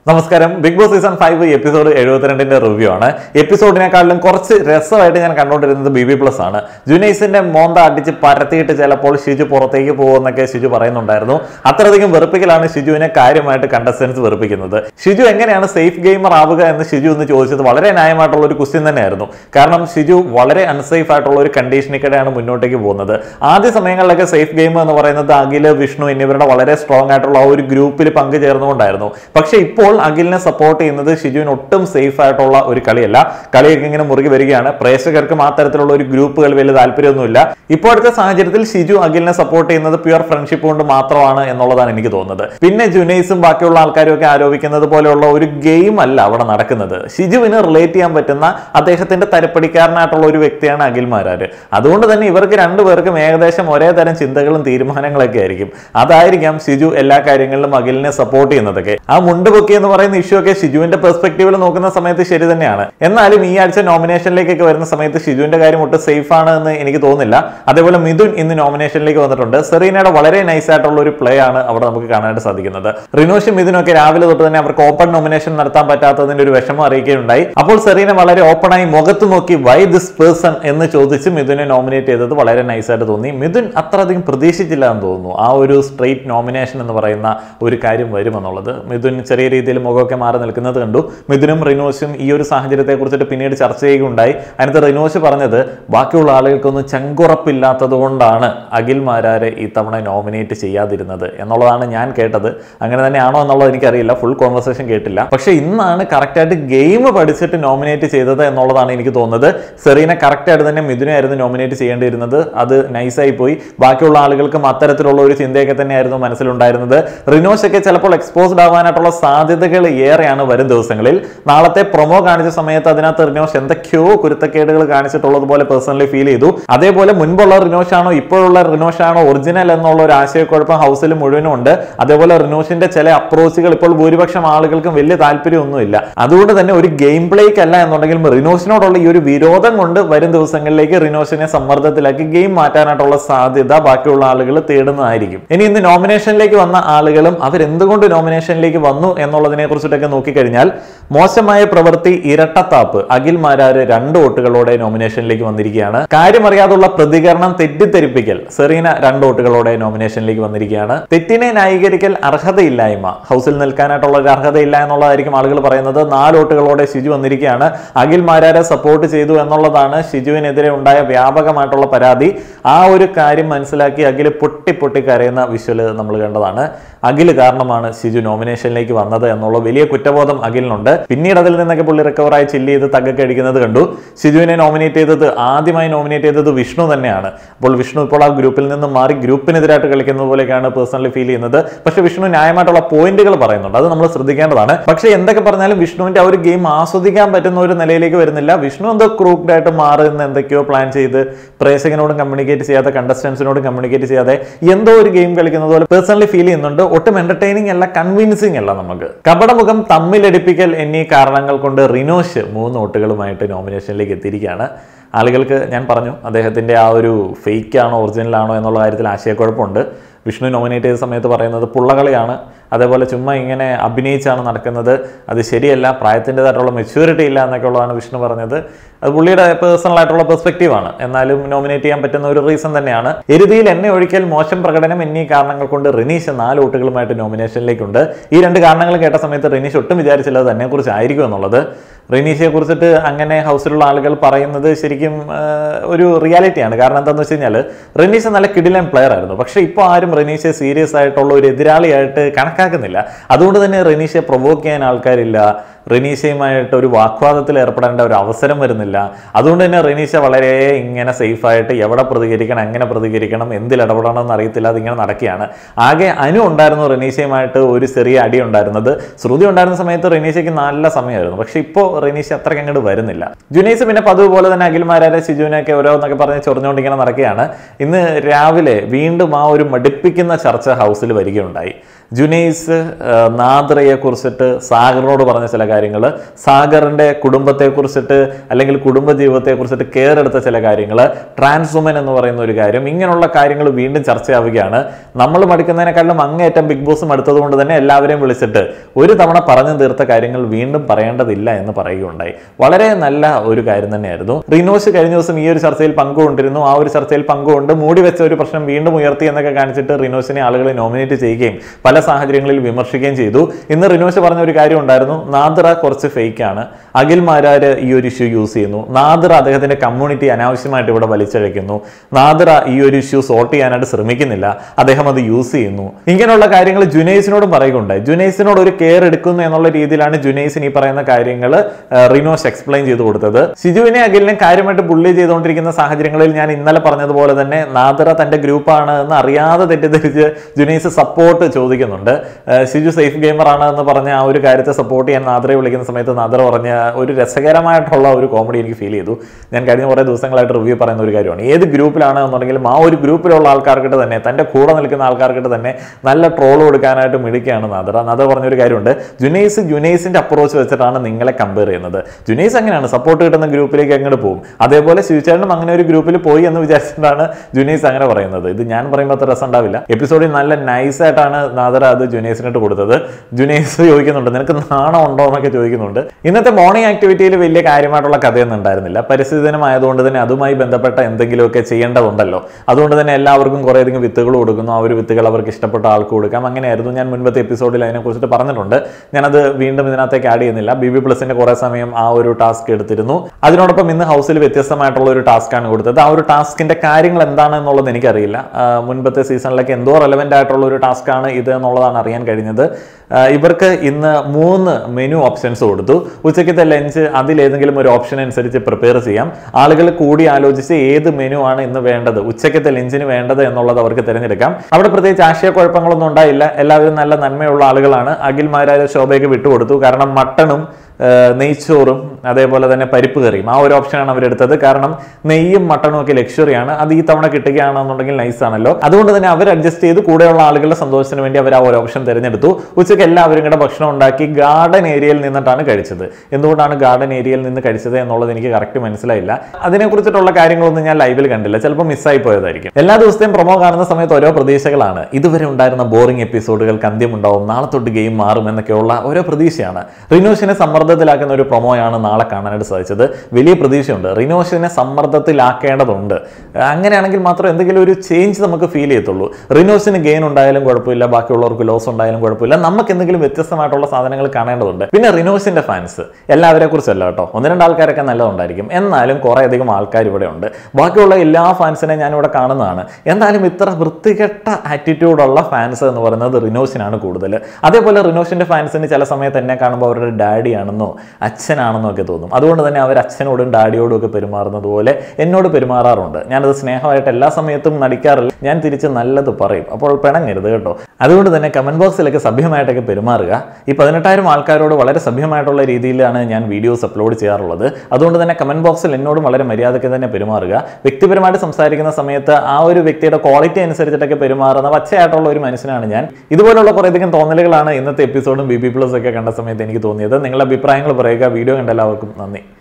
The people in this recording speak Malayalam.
നമസ്കാരം Big Boss season five episode എഴുപത്തിരണ്ടിന്റെ റിവ്യൂ ആണ് എപ്പിസോഡിനെക്കാളും കുറച്ച് രസമായിട്ട് ഞാൻ കണ്ടുകൊണ്ടിരുന്നത് ബി ബി പ്ലസ് ആണ് ജുനൈസിന്റെ മോന്ത അടിച്ച് പരത്തിയിട്ട് ചിലപ്പോൾ ഷിജു പുറത്തേക്ക് പോകുമെന്നൊക്കെ ഷിജു പറയുന്നുണ്ടായിരുന്നു അത്രയധികം വെറുപ്പിക്കലാണ് ഷിജുവിനെ കാര്യമായിട്ട് കണ്ടസ്റ്റൻസ് വെറുപ്പിക്കുന്നത് ഷിജു എങ്ങനെയാണ് സേഫ് ഗെയിമർ ആവുക എന്ന് ഷിജു എന്ന് ചോദിച്ചത് വളരെ ന്യായമായിട്ടുള്ള ഒരു ക്വസ്റ്റ്യൻ തന്നെയായിരുന്നു കാരണം ഷിജു വളരെ അൺസേഫ് ആയിട്ടുള്ള ഒരു കണ്ടീഷനിക്കടെയാണ് മുന്നോട്ടേക്ക് പോകുന്നത് ആദ്യ സമയങ്ങളിലൊക്കെ സേഫ് ഗെയിം എന്ന് പറയുന്നത് അഖില് വിഷ്ണു എന്നിവരുടെ വളരെ സ്ട്രോങ് ആയിട്ടുള്ള ആ ഒരു ഗ്രൂപ്പിൽ പങ്കുചേർന്നുകൊണ്ടായിരുന്നു പക്ഷെ ഇപ്പോൾ അഖിലിനെ സപ്പോർട്ട് ചെയ്യുന്നത് ഷിജുവിന് ഒട്ടും സേഫ് ആയിട്ടുള്ള ഒരു കളിയല്ല കളിയൊക്കെ ഇങ്ങനെ മുറുകി വരികയാണ് പ്രേക്ഷകർക്കും ആ തരത്തിലുള്ള ഒരു ഗ്രൂപ്പുകൾ വലിയ താല്പര്യമൊന്നുമില്ല ഇപ്പോഴത്തെ സാഹചര്യത്തിൽ ഷിജു അഖിലിനെ സപ്പോർട്ട് ചെയ്യുന്നത് പ്യുവർ ഫ്രണ്ട്ഷിപ്പ് കൊണ്ട് മാത്രമാണ് എന്നുള്ളതാണ് എനിക്ക് തോന്നുന്നത് പിന്നെ ജുനൈസും ബാക്കിയുള്ള ആൾക്കാരും ഒക്കെ ആരോപിക്കുന്നത് പോലെയുള്ള ഒരു ഗെയിം അല്ല അവിടെ നടക്കുന്നത് ഷിജുവിന് റിലേറ്റ് ചെയ്യാൻ പറ്റുന്ന അദ്ദേഹത്തിന്റെ തരപ്പടിക്കാരനായിട്ടുള്ള ഒരു വ്യക്തിയാണ് അഖിൽ മാരാര് അതുകൊണ്ട് തന്നെ ഇവർക്ക് രണ്ടുപേർക്കും ഏകദേശം ഒരേ തരം ചിന്തകളും തീരുമാനങ്ങളൊക്കെ ആയിരിക്കും അതായിരിക്കാം ഷിജു എല്ലാ കാര്യങ്ങളിലും അഖിലിനെ സപ്പോർട്ട് ചെയ്യുന്നതൊക്കെ ആ മുണ്ട് പൊക്കി എന്ന് പറയുന്ന ഇഷ്യൂ ഒക്കെ ഷിജുവിന്റെ പെർസ്പെക്റ്റീവിൽ നോക്കുന്ന സമയത്ത് ശരി തന്നെയാണ് എന്നാലും ഈ ആഴ്ച നോമിനേഷനിലേക്കൊക്കെ വരുന്ന സമയത്ത് ഷിജുവിന്റെ കാര്യം ഒട്ടും സേഫ് ആണ് എന്ന് എനിക്ക് തോന്നുന്നില്ല അതേപോലെ മിഥുൻ ഇന്ന് നോമിനേഷനിലേക്ക് വന്നിട്ടുണ്ട് സെറീനയുടെ വളരെ നൈസ് ആയിട്ടുള്ള ഒരു പ്ലേ ആണ് അവിടെ നമുക്ക് കാണാനായിട്ട് സാധിക്കുന്നത് റിനോഷും മിഥുനൊക്കെ രാവിലെ തൊട്ട് തന്നെ അവർക്ക് ഓപ്പൺ നോമിനേഷൻ നടത്താൻ പറ്റാത്തതിന്റെ ഒരു വിഷമം അറിയിക്കുകയുണ്ടായി അപ്പോൾ സെറീന വളരെ ഓപ്പണായി മുഖത്ത് നോക്കി വൈ ദിസ് പേഴ്സൺ എന്ന് ചോദിച്ച് മിഥുനെ നോമിനേറ്റ് ചെയ്തത് വളരെ നൈസായിട്ട് തോന്നി മിഥുൻ അത്ര അധികം പ്രതീക്ഷിച്ചില്ല എന്ന് തോന്നുന്നു ആ ഒരു സ്ട്രെയിറ്റ് നോമിനേഷൻ എന്ന് പറയുന്ന ഒരു കാര്യം വരുമെന്നുള്ളത് മിഥുൻ ചെറിയ രീതിയിൽ മുഖമൊക്കെ മാറി നിൽക്കുന്നത് കണ്ടു മിഥുനും റിനോഷും ഈ ഒരു സാഹചര്യത്തെ കുറിച്ചിട്ട് പിന്നീട് ചർച്ച ചെയ്യുകയുണ്ടായി അതിനകത്ത് റിനോഷ് പറഞ്ഞത് ബാക്കിയുള്ള ആളുകൾക്കൊന്നും ചങ്കുറപ്പില്ലാത്തത് കൊണ്ടാണ് അഖിൽ മാരാരെ ഈ തവണ നോമിനേറ്റ് ചെയ്യാതിരുന്നത് എന്നുള്ളതാണ് ഞാൻ കേട്ടത് അങ്ങനെ തന്നെയാണോ എന്നുള്ളത് എനിക്കറിയില്ല ഫുൾ കോൺവെർസേഷൻ കേട്ടില്ല പക്ഷേ ഇന്നാണ് കറക്റ്റായിട്ട് ഗെയിം പഠിച്ചിട്ട് നോമിനേറ്റ് ചെയ്തത് എന്നുള്ളതാണ് എനിക്ക് തോന്നുന്നത് സെറീന കറക്റ്റായിട്ട് തന്നെ മിഥുനായിരുന്നു നോമിനേറ്റ് ചെയ്യേണ്ടിയിരുന്നത് അത് നൈസായി പോയി ബാക്കിയുള്ള ആളുകൾക്കും അത്തരത്തിലുള്ള ഒരു ചിന്തയൊക്കെ തന്നെയായിരുന്നു മനസ്സിലുണ്ടായിരുന്നത് റിനോഷ് ഒക്കെ ചിലപ്പോൾ എക്സ്പോസ്ഡ് ആവാനായിട്ടുള്ള സാധ്യതകൾ ഏറെയാണ് വരും ദിവസങ്ങളിൽ നാളത്തെ പ്രൊമോ കാണിച്ച സമയത്ത് അതിനകത്ത് റിനോഷ് എന്തൊക്കെയോ കുരുത്തക്കേടുകൾ കാണിച്ചിട്ടുള്ളത് പോലെ പേഴ്സണലി ഫീൽ ചെയ്തു അതേപോലെ മുൻപുള്ള റിനോഷ് ആണോ ഇപ്പോഴുള്ള റിനോഷ് ആണോ ഒറിജിനൽ എന്നുള്ള ഒരു ആശയക്കുഴപ്പം ഹൗസിൽ മുഴുവനും ഉണ്ട് അതേപോലെ റിനോഷിന്റെ ചില അപ്രോച്ചുകൾ ഇപ്പോൾ ഭൂരിപക്ഷം ആളുകൾക്കും വലിയ താല്പര്യമൊന്നുമില്ല അതുകൊണ്ട് തന്നെ ഒരു ഗെയിം പ്ലേക്ക് അല്ല എന്നുണ്ടെങ്കിലും റിനോഷിനോടുള്ള ഈ ഒരു വിരോധം കൊണ്ട് വരും ദിവസങ്ങളിലേക്ക് റിനോഷിനെ സമ്മർദ്ദത്തിലാക്കി ഗെയിം മാറ്റാനായിട്ടുള്ള സാധ്യത ബാക്കിയുള്ള ആളുകൾ തേടുന്നതായിരിക്കും ഇനി ഇന്ന് നോമിനേഷനിലേക്ക് വന്ന ആളുകളും അവരെന്തുകൊണ്ട് നോമിനേഷനിലേക്ക് വന്നു എന്നുള്ളതിനെ കുറിച്ചിട്ടൊക്കെ നോക്കിക്കഴിഞ്ഞാൽ മോശമായ പ്രവൃത്തി ഇരട്ടത്താപ്പ് അഖിൽ മാരാര് രണ്ട് വോട്ടുകളോടെ നോമിനേഷനിലേക്ക് വന്നിരിക്കുകയാണ് കാര്യമറിയാതുള്ള പ്രതികരണം തെറ്റിദ്ധരിപ്പിക്കൽ സെറീന രണ്ട് വോട്ടുകളോടെ നോമിനേഷനിലേക്ക് വന്നിരിക്കുകയാണ് തെറ്റിനെ ന്യായീകരിക്കൽ അർഹതയില്ലായ്മ ഹൗസിൽ നിൽക്കാനായിട്ടുള്ള ഒരു അർഹതയില്ല എന്നുള്ളതായിരിക്കും ആളുകൾ പറയുന്നത് നാല് വോട്ടുകളോടെ ഷിജു വന്നിരിക്കുകയാണ് അഖിൽ മാരാരെ സപ്പോർട്ട് ചെയ്തു എന്നുള്ളതാണ് ഷിജുവിനെതിരെ ഉണ്ടായ വ്യാപകമായിട്ടുള്ള പരാതി ആ ഒരു കാര്യം മനസ്സിലാക്കി അഖിൽ പൊട്ടി പൊട്ടി കരയുന്ന വിഷ്വല് നമ്മൾ കണ്ടതാണ് അഖിൽ കാരണമാണ് ഷിജു നോമിനേഷനിലേക്ക് വന്നത് എന്നുള്ള വലിയ കുറ്റബോധം അഖിലിനുണ്ട് പിന്നീട് അതിൽ നിന്നൊക്കെ പുള്ളി റിക്കവറായി ചില്ല് ചെയ്ത് തഗ്ഗൊക്കെ അടിക്കുന്നത് കണ്ടു ഷിജുവിനെ നോമിനേറ്റ് ചെയ്തത് ആദ്യമായി നോമിനേറ്റ് ചെയ്തത് വിഷ്ണു തന്നെയാണ് അപ്പോൾ വിഷ്ണു ഇപ്പോൾ ആ ഗ്രൂപ്പിൽ നിന്ന് മാറി ഗ്രൂപ്പിനെതിരായിട്ട് കളിക്കുന്നത് പോലെയൊക്കെയാണ് പേഴ്സണലി ഫീൽ ചെയ്യുന്നത് പക്ഷേ വിഷ്ണു ന്യായമായിട്ടുള്ള പോയിന്റുകൾ പറയുന്നുണ്ട് അത് നമ്മൾ ശ്രദ്ധിക്കേണ്ടതാണ് പക്ഷേ എന്തൊക്കെ പറഞ്ഞാലും വിഷ്ണുവിന്റെ ആ ഒരു ഗെയിം ആസ്വദിക്കാൻ പറ്റുന്ന ഒരു നിലയിലേക്ക് വരുന്നില്ല വിഷ്ണു എന്തോ ക്രൂക്ഡ് ആയിട്ട് മാറുന്ന എന്തൊക്കെയോ പ്ലാൻ ചെയ്ത് പ്രേക്ഷകനോടും കമ്മ്യൂണിക്കേറ്റ് ചെയ്യാതെ കണ്ടസ്റ്റൻസിനോടും കമ്മ്യൂണിക്കേറ്റ് ചെയ്യാതെ എന്തോ ഒരു ഗെയിം കളിക്കുന്നത് പോലെ പേഴ്സണലി ഫീൽ ചെയ്യുന്നുണ്ട് ഒട്ടും എന്റർടൈനിങ് അല്ല കൺവിൻസിങ് അല്ല നമുക്ക് കപടമുഖം തമ്മിലടിപ്പിക്കൽ എന്നീ കാരണങ്ങൾ കൊണ്ട് റിനോഷ് മൂന്ന് വോട്ടുകളുമായിട്ട് നോമിനേഷനിലേക്ക് എത്തിയിരിക്കുകയാണ് ആളുകൾക്ക് ഞാൻ പറഞ്ഞു അദ്ദേഹത്തിൻ്റെ ആ ഒരു ഫേക്ക് ആണോ ഒറിജിനൽ ആണോ എന്നുള്ള കാര്യത്തിൽ ആശയക്കുഴപ്പമുണ്ട് വിഷ്ണു നോമിനേറ്റ് ചെയ്ത സമയത്ത് പറയുന്നത് പുള്ളകളിയാണ് അതേപോലെ ചുമ്മാ ഇങ്ങനെ അഭിനയിച്ചാണ് നടക്കുന്നത് അത് ശരിയല്ല പ്രായത്തിൻ്റെതായിട്ടുള്ള മെച്യൂരിറ്റി ഇല്ല എന്നൊക്കെ ഉള്ളതാണ് വിഷ്ണു പറഞ്ഞത് അത് പുള്ളിയുടെ പേഴ്സണൽ ആയിട്ടുള്ള പെർസ്പെക്റ്റീവ് ആണ് എന്നാലും നോമിനേറ്റ് ചെയ്യാൻ പറ്റുന്ന ഒരു റീസൺ തന്നെയാണ് എരുതിയിൽ എന്നെ ഒഴിക്കൽ മോശം പ്രകടനം എന്നീ കാരണങ്ങൾ കൊണ്ട് റിനീഷ് നാല് വോട്ടുകളുമായിട്ട് നോമിനേഷനിലേക്കുണ്ട് ഈ രണ്ട് കാരണങ്ങൾ കേട്ട സമയത്ത് റിനീഷ് ഒട്ടും വിചാരിച്ചില്ല അത് തന്നെ കുറിച്ച് ആയിരിക്കും എന്നുള്ളത് റിനീഷയെ കുറിച്ചിട്ട് അങ്ങനെ ഹൗസിലുള്ള ആളുകൾ പറയുന്നത് ശരിക്കും ആ, ഒരു റിയാലിറ്റിയാണ് കാരണം എന്താണെന്ന് വെച്ച് കഴിഞ്ഞാൽ റിനീഷ് നല്ല കിടിലൻ പ്ലെയർ ആയിരുന്നു പക്ഷേ ഇപ്പോൾ ആരും റിനീഷെ സീരിയസ് ആയിട്ടുള്ള ഒരു എതിരാളിയായിട്ട് കണക്കാക്കുന്നില്ല അതുകൊണ്ട് തന്നെ റിനീഷെ പ്രൊവോക്ക് ചെയ്യാൻ ആൾക്കാരില്ല റിനീഷയുമായിട്ട് ഒരു വാഗ്വാദത്തിൽ ഏർപ്പെടേണ്ട ഒരു അവസരം വരുന്നില്ല അതുകൊണ്ട് തന്നെ റിനീഷ വളരെ ഇങ്ങനെ സേഫായിട്ട് എവിടെ പ്രതികരിക്കണം എങ്ങനെ പ്രതികരിക്കണം എന്തിൽ ഇടപെടണം എന്ന് അറിയത്തില്ല അതിങ്ങനെ നടക്കുകയാണ് ആകെ അനു ഉണ്ടായിരുന്നു റിനീഷയുമായിട്ട് ഒരു ചെറിയ അടി ഉണ്ടായിരുന്നത് ശ്രുതി ഉണ്ടായിരുന്ന സമയത്ത് റിനീഷയ്ക്ക് നല്ല സമയമായിരുന്നു പക്ഷെ ഇപ്പോൾ റിനീഷ അത്രയ്ക്ക് അങ്ങോട്ട് വരുന്നില്ല ജുനൈസ് പിന്നെ പതിവ് പോലെ തന്നെ അഖിൽമാരെ ഷിജുവിനെയൊക്കെ ഓരോന്നൊക്കെ പറഞ്ഞ് ചൊറിഞ്ഞുകൊണ്ട് ഇങ്ങനെ നടക്കുകയാണ് ഇന്ന് രാവിലെ വീണ്ടും ആ ഒരു മടുപ്പിക്കുന്ന ചർച്ച ഹൗസിൽ വരികയുണ്ടായി ജുനൈസ് ആ, നാദ്രയെ കുറിച്ചിട്ട് സാഗറിനോട് പറഞ്ഞ ചില കാര്യങ്ങൾ സാഗറിന്റെ കുടുംബത്തെ കുറിച്ചിട്ട് അല്ലെങ്കിൽ കുടുംബ ജീവിതത്തെ കുറിച്ചിട്ട് കെയർ എടുത്ത ചില കാര്യങ്ങൾ ട്രാൻസ് വുമൻ എന്ന് പറയുന്ന ഒരു കാര്യം ഇങ്ങനെയുള്ള കാര്യങ്ങൾ വീണ്ടും ചർച്ചയാവുകയാണ് നമ്മൾ മടുക്കുന്നതിനെക്കാളും അങ്ങേയറ്റം ബിഗ് ബോസ് മടുത്തത് കൊണ്ട് തന്നെ എല്ലാവരെയും വിളിച്ചിട്ട് ഒരു തവണ പറഞ്ഞു തീർത്ത കാര്യങ്ങൾ വീണ്ടും പറയേണ്ടതില്ല എന്ന് പറയുകയുണ്ടായി വളരെ നല്ല ഒരു കാര്യം തന്നെയായിരുന്നു റിനോഷ് കഴിഞ്ഞ ദിവസം ഈ ഒരു ചർച്ചയിൽ പങ്കുകൊണ്ടിരുന്നു ആ ഒരു ചർച്ചയിൽ പങ്കുകൊണ്ട് മൂടി വെച്ച ഒരു പ്രശ്നം വീണ്ടും ഉയർത്തി എന്നൊക്കെ കാണിച്ചിട്ട് റിനോഷിനെ ആളുകൾ നോമിനേറ്റ് ചെയ്യുകയും പല സാഹചര്യങ്ങളിൽ വിമർശിക്കുകയും ചെയ്തു ഇന്ന് റിനോഷ് പറഞ്ഞ ഒരു കാര്യം ഉണ്ടായിരുന്നു നാദിറ കുറച്ച് ഫേക്ക് ആണ് അഖിൽ മാരാര് ഈ ഒരു ഇഷ്യൂ യൂസ് ചെയ്യുന്നു നാദിറ അദ്ദേഹത്തിന്റെ കമ്മ്യൂണിറ്റി അനാവശ്യമായിട്ട് ഇവിടെ വലിച്ചഴയ്ക്കുന്നു നാദിറ ഈ ഒരു ഇഷ്യൂ സോർട്ട് ചെയ്യാനായിട്ട് ശ്രമിക്കുന്നില്ല അദ്ദേഹം അത് യൂസ് ചെയ്യുന്നു ഇങ്ങനെയുള്ള കാര്യങ്ങൾ ജുനൈസിനോടും പറയുകയുണ്ടായി ജുനൈസിനോട് ഒരു കെയർ എടുക്കുന്നു എന്നുള്ള രീതിയിലാണ് ജുനൈസിന് ഈ പറയുന്ന കാര്യങ്ങൾ റിനോഷ് എക്സ്പ്ലെയിൻ ചെയ്ത് കൊടുത്തത് ഷിജുവിനെ അഖിലിനെ കാര്യമായിട്ട് ബുള്ളി ചെയ്തുകൊണ്ടിരിക്കുന്ന സാഹചര്യങ്ങളിൽ ഞാൻ ഇന്നലെ പറഞ്ഞതുപോലെ തന്നെ നാദിറ തന്റെ ഗ്രൂപ്പാണ് എന്ന് അറിയാതെ തെറ്റിദ്ധരിച്ച് ജുനൈസ് സപ്പോർട്ട് ചോദിക്കുന്നുണ്ട് ഏഹ് ഷിജു സേഫ് ഗെയിമർ ആണ് എന്ന് പറഞ്ഞ ആ ഒരു കാര്യത്തെ സപ്പോർട്ട് ചെയ്യാൻ നാദറെ വിളിക്കുന്ന സമയത്ത് നാദർ പറഞ്ഞ ഒരു രസകരമായിട്ടുള്ള ഒരു കോമഡി എനിക്ക് ഫീൽ ചെയ്തു ഞാൻ കഴിഞ്ഞ കുറേ ദിവസങ്ങളായിട്ട് റിവ്യൂ പറയുന്ന ഒരു കാര്യമാണ് ഏത് ഗ്രൂപ്പിലാണ് എന്നുണ്ടെങ്കിലും ആ ഒരു ഗ്രൂപ്പിലുള്ള ആൾക്കാർക്കിട്ട് തന്നെ തന്റെ കൂടെ നിൽക്കുന്ന ആൾക്കാർക്കിട്ട് തന്നെ നല്ല ട്രോൾ കൊടുക്കാനായിട്ട് മിടിക്കുകയാണ് നാദർ നാദർ പറഞ്ഞൊരു കാര്യമുണ്ട് ജുനൈസ് ജുനൈസിന്റെ അപ്രോച്ച് വെച്ചിട്ടാണ് നിങ്ങളെ കമ്പയർ ചെയ്യുന്നത് ജുനൈസ് അങ്ങനെയാണ് സപ്പോർട്ട് കിട്ടുന്ന ഗ്രൂപ്പിലേക്ക് അങ്ങോട്ട് പോകും അതേപോലെ ശിവചേട്ടനും അങ്ങനെ ഒരു ഗ്രൂപ്പിൽ പോയി എന്ന് വിചാരിച്ചിട്ടാണ് ജുനൈസ് അങ്ങനെ പറയുന്നത് ഇത് ഞാൻ പറയുമ്പോൾ അത്ര രസം ഉണ്ടാവില്ല എപ്പിസോഡിൽ നല്ല നൈസ് ആയിട്ടാണ് നാദർ അത് ജുനൈസിനിട്ട് കൊടുത്തത് ജുനൈസ് ചോദിക്കുന്നുണ്ട് നിനക്ക് നാണം ഉണ്ടോ എന്നൊക്കെ ചോദിക്കുന്നുണ്ട് ഇന്നത്തെ മോർണിംഗ് ആക്ടിവിറ്റിയിൽ വലിയ കാര്യമായിട്ടുള്ള കഥയൊന്നും ഉണ്ടായിരുന്നില്ല പരിസ്ഥിതി ദിനമായതുകൊണ്ട് തന്നെ അതുമായി ബന്ധപ്പെട്ട എന്തെങ്കിലുമൊക്കെ ചെയ്യേണ്ടതുണ്ടല്ലോ അതുകൊണ്ട് തന്നെ എല്ലാവർക്കും കുറേയധികം വിത്തുകൾ കൊടുക്കുന്നു ആ ഒരു വിത്തുകൾ അവർക്ക് ഇഷ്ടപ്പെട്ട ആൾക്ക് കൊടുക്കാം അങ്ങനെയായിരുന്നു ഞാൻ മുൻപത്തെ എപ്പിസോഡിൽ അതിനെക്കുറിച്ചിട്ട് പറഞ്ഞിട്ടുണ്ട് ഞാനത് വീണ്ടും ഇതിനകത്തേക്ക് ആഡ് ചെയ്യുന്നില്ല ബി ബി പ്ലസിന്റെ കുറേ സമയം ആ ഒരു ടാസ്ക് എടുത്തിരുന്നു അതിനോടൊപ്പം ഇന്ന് ഹൗസിൽ വ്യത്യസ്തമായിട്ടുള്ള ഒരു ടാസ്ക് ആണ് കൊടുത്തത് ആ ഒരു ടാസ്കിന്റെ കാര്യങ്ങൾ എന്താണ് എന്നുള്ളത് എനിക്കറിയില്ല ആ, മുൻപത്തെ സീസണിലൊക്കെ എന്തോ റെലവെന്റ് ആയിട്ടുള്ള ഒരു ടാസ്ക് ആണ് ഇത് എന്നുള്ളതാണ് അറിയാൻ കഴിഞ്ഞത് ആ, ഇവർക്ക് ഇന്ന് മൂന്ന് മെനു ഓപ്ഷൻസ് കൊടുത്തു ഉച്ചയ്ക്കത്തെ ലഞ്ച് അതിലേതെങ്കിലും ഒരു ഓപ്ഷൻ അനുസരിച്ച് പ്രിപ്പയർ ചെയ്യാം ആളുകൾ കൂടി ആലോചിച്ച് ഏത് മെനു ആണ് ഇന്ന് വേണ്ടത് ഉച്ചയ്ക്കത്തെ ലഞ്ചിന് വേണ്ടത് എന്നുള്ളത് അവർക്ക് തിരഞ്ഞെടുക്കാം അവിടെ പ്രത്യേകിച്ച് ആശയക്കുഴപ്പങ്ങളൊന്നും ഉണ്ടായില്ല എല്ലാവരും നല്ല നന്മയുള്ള ആളുകളാണ് അഖിൽമാരായ ശോഭയ്ക്ക് വിട്ടുകൊടുത്തു കാരണം മട്ടണും ഏഹ് നെയ്ച്ചോറും അതേപോലെ തന്നെ പരിപ്പ് കറിയും ആ ഒരു ഓപ്ഷനാണ് അവരെടുത്തത് കാരണം നെയ്യും മട്ടണും ഒക്കെ ലക്ഷറിയാണ് അത് ഈ തവണ കിട്ടുകയാണെന്നുണ്ടെങ്കിൽ നൈസ് ആണല്ലോ അതുകൊണ്ട് തന്നെ അവർ അഡ്ജസ്റ്റ് ചെയ്ത് കൂടെയുള്ള ആളുകളുടെ സന്തോഷത്തിന് വേണ്ടി അവർ ആ ഒരു ഓപ്ഷൻ തിരഞ്ഞെടുത്തു ഉച്ചയ്ക്ക് എല്ലാവരും കൂടെ ഭക്ഷണം ഉണ്ടാക്കി ഗാർഡൻ ഏരിയയിൽ നിന്നിട്ടാണ് കഴിച്ചത് എന്തുകൊണ്ടാണ് ഗാർഡൻ ഏരിയയിൽ നിന്ന് കഴിച്ചത് എന്നുള്ളത് എനിക്ക് കറക്റ്റ് മനസ്സിലായില്ല അതിനെക്കുറിച്ചിട്ടുള്ള കാര്യങ്ങളൊന്നും ഞാൻ ലൈവിൽ കണ്ടില്ല ചിലപ്പോൾ മിസ്സായി പോയതായിരിക്കും എല്ലാ ദിവസത്തെയും പ്രൊമോ കാണുന്ന സമയത്ത് ഓരോ പ്രതീക്ഷകളാണ് ഇതുവരെ ഉണ്ടായിരുന്ന ബോറിംഗ് എപ്പിസോഡുകൾക്ക് അന്ത്യമുണ്ടാവും നാളെ തൊട്ട് ഗെയിം മാറും എന്നൊക്കെയുള്ള ഓരോ പ്രതീക്ഷയാണ് റിനോഷിനെ സമ്മർദ്ദത്തിലാക്കുന്ന ഒരു പ്രൊമോയാണ് നാളെ കാണാനായിട്ട് സാധിച്ചത് വലിയ പ്രതീക്ഷയുണ്ട് റിനോഷിനെ സമ്മർദ്ദത്തിലാക്കേണ്ടതുണ്ട് അങ്ങനെയാണെങ്കിൽ മാത്രം എന്തെങ്കിലും ഒരു ചേഞ്ച് നമുക്ക് ഫീൽ ചെയ്യത്തുള്ളൂ റിനോഷിന് ഗെയിൻ ഉണ്ടായാലും കുഴപ്പമില്ല ബാക്കിയുള്ളവർക്ക് ലോസ് ഉണ്ടായാലും കുഴപ്പമില്ല നമുക്ക് എന്തെങ്കിലും വ്യത്യസ്തമായിട്ടുള്ള സാധനങ്ങൾ കാണേണ്ടതുണ്ട് പിന്നെ റിനോഷിന്റെ ഫാൻസ് എല്ലാവരെ കുറിച്ചല്ല കേട്ടോ ഒന്ന് രണ്ട് ആൾക്കാരൊക്കെ നല്ലതുണ്ടായിരിക്കും എന്നാലും കുറേ അധികം ആൾക്കാർ ഇവിടെ ഉണ്ട് ബാക്കിയുള്ള എല്ലാ ഫാൻസിനെ ഞാൻ ഇവിടെ കാണുന്നതാണ് എന്തായാലും ഇത്ര വൃത്തികെട്ട ആറ്റിറ്റ്യൂഡുള്ള ഫാൻസ് എന്ന് പറയുന്നത് റിനോഷിനാണ് കൂടുതൽ അതേപോലെ റിനോഷിന്റെ ഫാൻസിന് ചില സമയത്ത് എന്നെ കാണുമ്പോൾ അവരുടെ ഡാഡിയാണെന്നോ അച്ഛനാണെന്നോ ഒക്കെ തോന്നും അതുകൊണ്ട് തന്നെ അവർ അച്ഛനോടും ഡാഡിയോടും ഒക്കെ പെരുമാറുന്നത് പോലെ എന്നോട് പെരുമാറാറുണ്ട് ഞാനത് സ്നേഹമായിട്ട് എല്ലാ സമയത്തും നടിക്കാറില്ല ഞാൻ തിരിച്ച് നല്ലത് പറയും അപ്പോൾ പിണങ്ങരുത് കേട്ടോ അതുകൊണ്ട് തന്നെ കമന്റ് ബോക്സിലൊക്കെ സഭ്യമായിട്ടൊക്കെ പെരുമാറുക ഈ പതിനെട്ടായിരം ആൾക്കാരോട് വളരെ സഭ്യമായിട്ടുള്ള രീതിയിലാണ് ഞാൻ വീഡിയോസ് അപ്ലോഡ് ചെയ്യാറുള്ളത് അതുകൊണ്ട് തന്നെ കമന്റ് ബോക്സിൽ എന്നോടും വളരെ മര്യാദയ്ക്ക് തന്നെ പെരുമാറുക വ്യക്തിപരമായിട്ട് സംസാരിക്കുന്ന സമയത്ത് ആ ഒരു വ്യക്തിയുടെ ക്വാളിറ്റി അനുസരിച്ചിട്ടൊക്കെ പെരുമാറുന്ന പച്ചയായിട്ടുള്ള ഒരു മനുഷ്യനാണ് ഞാൻ ഇതുപോലുള്ള കുറേയധികം തോന്നലുകളാണ് ഇന്നത്തെ എപ്പിസോഡും ബി ബി പ്ലസ് ഒക്കെ കണ്ട സമയത്ത് എനിക്ക് തോന്നിയത് നിങ്ങളുടെ അഭിപ്രായങ്ങൾ പറയുക വീഡിയോ കണ്ട എല്ലാവർക്കും നന്ദി